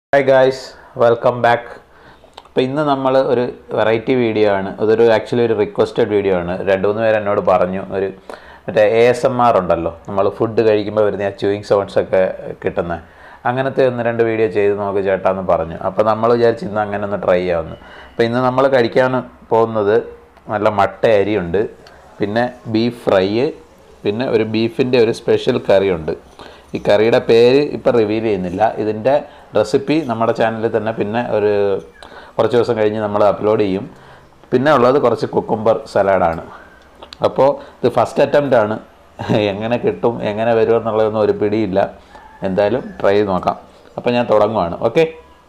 hi guys welcome back അപ്പോൾ ഇന്ന് നമ്മൾ ഒരു വെറൈറ്റി വീഡിയോ ആണ് അതൊരു ആക്ച്വലി ഒരു റിക്വസ്റ്റഡ് വീഡിയോ ആണ് രണ്ട് മൂന്ന് പേര് എന്നോട് പറഞ്ഞു ഒരു മറ്റേ എ എസ് എം ആർ ഉണ്ടല്ലോ നമ്മൾ ഫുഡ് കഴിക്കുമ്പോൾ വരുന്ന ആ ച്യൂയിങ് സൗണ്ട്സ് ഒക്കെ കിട്ടുന്ന അങ്ങനത്തെ ഒന്ന് രണ്ട് വീഡിയോ ചെയ്ത് നോക്ക് ചേട്ടാന്ന് പറഞ്ഞു അപ്പോൾ നമ്മൾ വിചാരിച്ച് ഇന്ന് അങ്ങനെ ഒന്ന് ട്രൈ ചെയ്യാമെന്ന് അപ്പോൾ ഇന്ന് നമ്മൾ കഴിക്കാൻ പോകുന്നത് നല്ല മട്ട അരിയുണ്ട് പിന്നെ ബീഫ് ഫ്രൈ പിന്നെ ഒരു ബീഫിൻ്റെ ഒരു സ്പെഷ്യൽ കറിയുണ്ട് ഈ കറിയുടെ പേര് ഇപ്പം റിവീൽ ചെയ്യുന്നില്ല ഇതിൻ്റെ റെസിപ്പി നമ്മുടെ ചാനലിൽ തന്നെ പിന്നെ ഒരു കുറച്ച് ദിവസം കഴിഞ്ഞ് നമ്മൾ അപ്ലോഡ് ചെയ്യും പിന്നെ ഉള്ളത് കുറച്ച് കുക്കുംബർ സലാഡാണ് അപ്പോൾ ഇത് ഫസ്റ്റ് അറ്റംപ്റ്റ് ആണ് എങ്ങനെ കിട്ടും എങ്ങനെ വരും എന്നുള്ളതൊന്നും ഒരു പിടിയില്ല എന്തായാലും ട്രൈ ചെയ്ത് നോക്കാം അപ്പോൾ ഞാൻ തുടങ്ങുവാണ് ഓക്കെ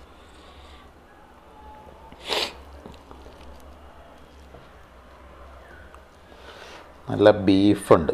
നല്ല ബീഫുണ്ട്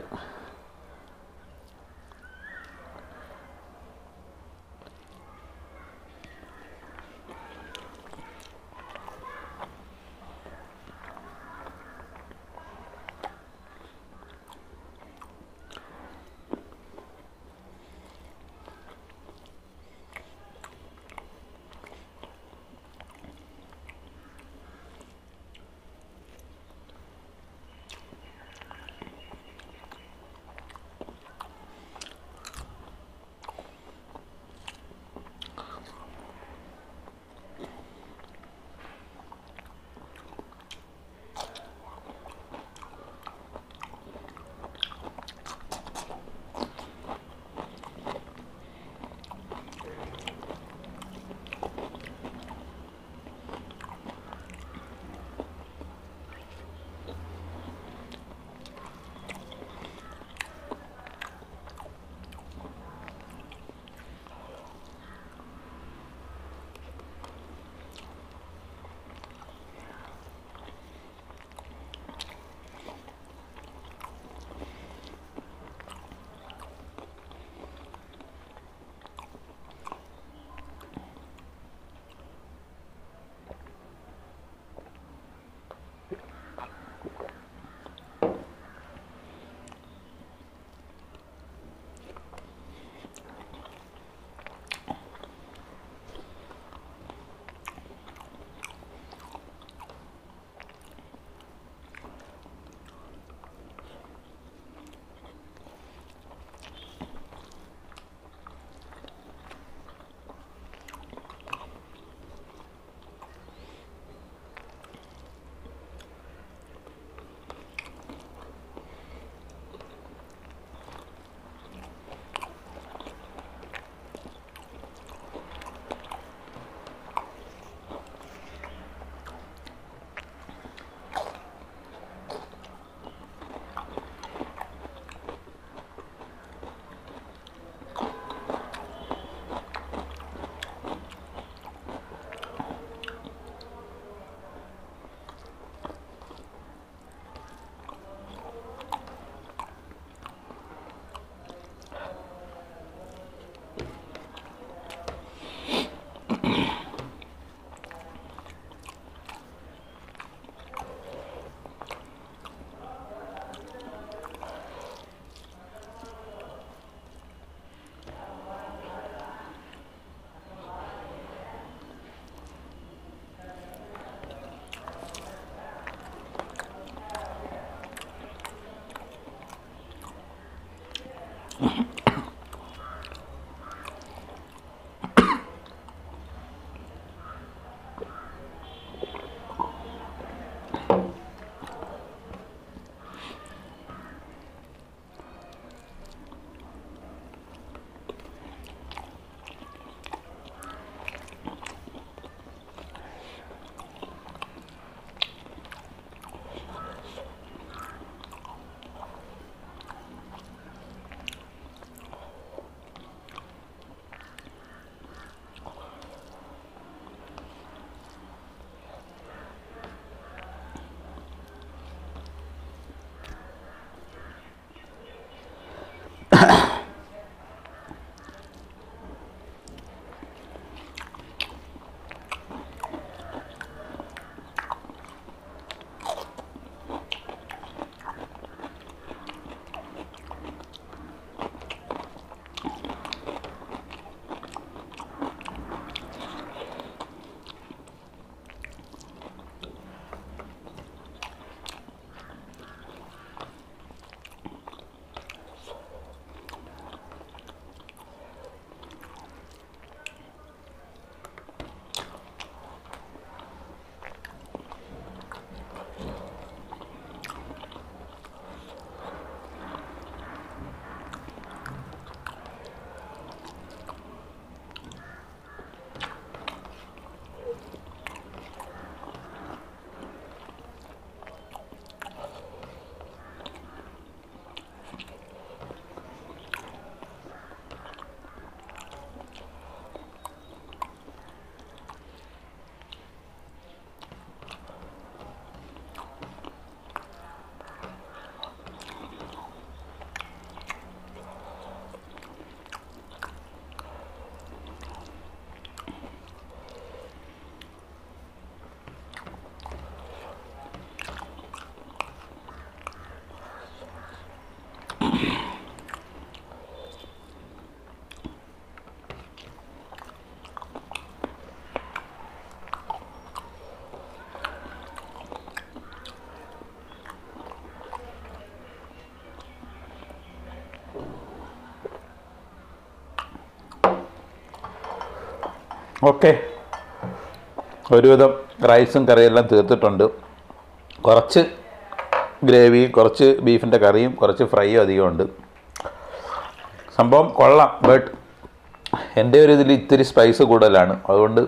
ഓക്കെ ഒരുവിധം റൈസും കറിയെല്ലാം തീർത്തിട്ടുണ്ട് കുറച്ച് ഗ്രേവി കുറച്ച് ബീഫിൻ്റെ കറിയും കുറച്ച് ഫ്രൈയും അധികമുണ്ട് സംഭവം കൊള്ളാം ബട്ട് എൻ്റെ ഒരു ഇതിൽ ഇത്തിരി സ്പൈസ് കൂടുതലാണ് അതുകൊണ്ട്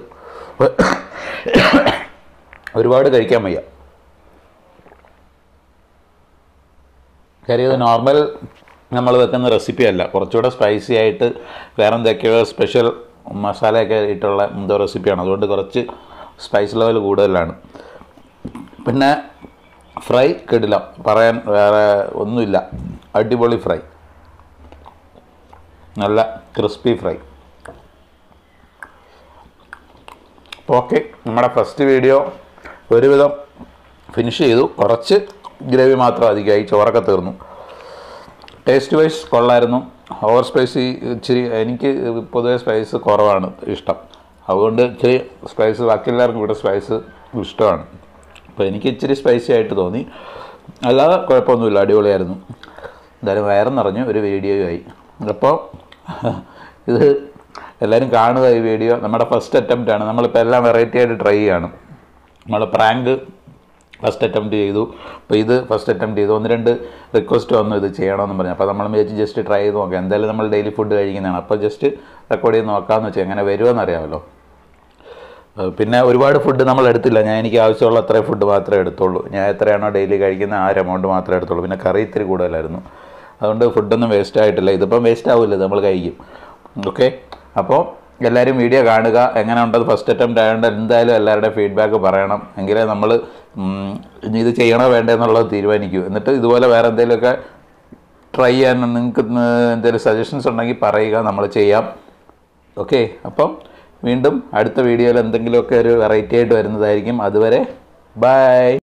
ഒരുപാട് കഴിക്കാൻ വയ്യ കാര്യം ഇത് നോർമൽ നമ്മൾ വെക്കുന്ന റെസിപ്പി അല്ല കുറച്ചുകൂടെ സ്പൈസി ആയിട്ട് വേറെ എന്തൊക്കെയോ സ്പെഷ്യൽ മസാലയൊക്കെ ഇട്ടുള്ള എന്തോ റെസിപ്പിയാണ് അതുകൊണ്ട് കുറച്ച് സ്പൈസ് ലെവൽ കൂടുതലാണ് പിന്നെ ഫ്രൈ കിടില പറയാൻ വേറെ ഒന്നുമില്ല അടിപൊളി ഫ്രൈ നല്ല ക്രിസ്പി ഫ്രൈ അപ്പോൾ ഓക്കെ നമ്മുടെ ഫസ്റ്റ് വീഡിയോ ഒരുവിധം ഫിനിഷ് ചെയ്തു കുറച്ച് ഗ്രേവി മാത്രം അധികമായി ചോറൊക്കെ തീർന്നു ടേസ്റ്റ് വൈസ് കൊള്ളായിരുന്നു ഓവർ സ്പൈസി ഇച്ചിരി എനിക്ക് പൊതുവെ സ്പൈസ് കുറവാണ് ഇഷ്ടം അതുകൊണ്ട് ഇച്ചിരി സ്പൈസ് ബാക്കി എല്ലാവർക്കും ഇവിടെ സ്പൈസ് ഇഷ്ടമാണ് അപ്പോൾ എനിക്ക് ഇച്ചിരി സ്പൈസി ആയിട്ട് തോന്നി അല്ലാതെ കുഴപ്പമൊന്നുമില്ല അടിപൊളിയായിരുന്നു എന്തായാലും വയറും നിറഞ്ഞു ഒരു വീഡിയോയുമായി അപ്പോൾ ഇത് എല്ലാവരും കാണുക ഈ വീഡിയോ നമ്മുടെ ഫസ്റ്റ് അറ്റംപ്റ്റ് ആണ് നമ്മളിപ്പോൾ എല്ലാം വെറൈറ്റി ആയിട്ട് ട്രൈ ചെയ്യാണ് നമ്മൾ പ്രാങ്ക് ഫസ്റ്റ് അറ്റംപ്റ്റ് ചെയ്തു അപ്പോൾ ഇത് ഫസ്റ്റ് അറ്റംപ്റ്റ് ചെയ്തു ഒന്ന് രണ്ട് റിക്വസ്റ്റ് വന്നു ഇത് ചെയ്യണമെന്ന് പറഞ്ഞു അപ്പോൾ നമ്മൾ വിചാരിച്ച് ജസ്റ്റ് ട്രൈ ചെയ്ത് നോക്കാം എന്തായാലും നമ്മൾ ഡെയിലി ഫുഡ് കഴിക്കുന്നതാണ് അപ്പോൾ ജസ്റ്റ് റെക്കോർഡ് ചെയ്ത് നോക്കാമെന്ന് വെച്ചാൽ എങ്ങനെ വരുമെന്ന് അറിയാമല്ലോ ഏഹ് പിന്നെ ഒരുപാട് ഫുഡ് നമ്മൾ എടുത്തില്ല ഞാൻ എനിക്ക് ആവശ്യമുള്ള അത്രയും ഫുഡ് മാത്രമേ എടുത്തുള്ളൂ ഞാൻ എത്രയാണോ ഡെയിലി കഴിക്കുന്ന ആ ഒരു എമൗണ്ട് മാത്രമേ എടുത്തുള്ളൂ പിന്നെ കറി ഇത്തിരി കൂടുതലായിരുന്നു അതുകൊണ്ട് ഫുഡൊന്നും വേസ്റ്റ് ആയിട്ടില്ല ഇതിപ്പം വേസ്റ്റ് ആവില്ല ഇത് നമ്മൾ കഴിക്കും ഓക്കെ അപ്പോൾ എല്ലാവരും വീഡിയോ കാണുക എങ്ങനെ ഉണ്ടത് ഫസ്റ്റ് അറ്റംപ്റ്റ് ആയതുകൊണ്ട് എന്തായാലും എല്ലാവരുടെയും ഫീഡ്ബാക്ക് പറയണം എങ്കിലേ നമ്മൾ ഇനി ഇത് ചെയ്യണോ വേണ്ടേ എന്നുള്ളത് തീരുമാനിക്കൂ എന്നിട്ട് ഇതുപോലെ വേറെ എന്തെങ്കിലുമൊക്കെ ട്രൈ ചെയ്യാൻ നിങ്ങൾക്ക് എന്തെങ്കിലും സജഷൻസ് ഉണ്ടെങ്കിൽ പറയുക നമ്മൾ ചെയ്യാം ഓക്കെ അപ്പം വീണ്ടും അടുത്ത വീഡിയോയിൽ എന്തെങ്കിലുമൊക്കെ ഒരു വെറൈറ്റി ആയിട്ട് വരുന്നതായിരിക്കും അതുവരെ ബൈ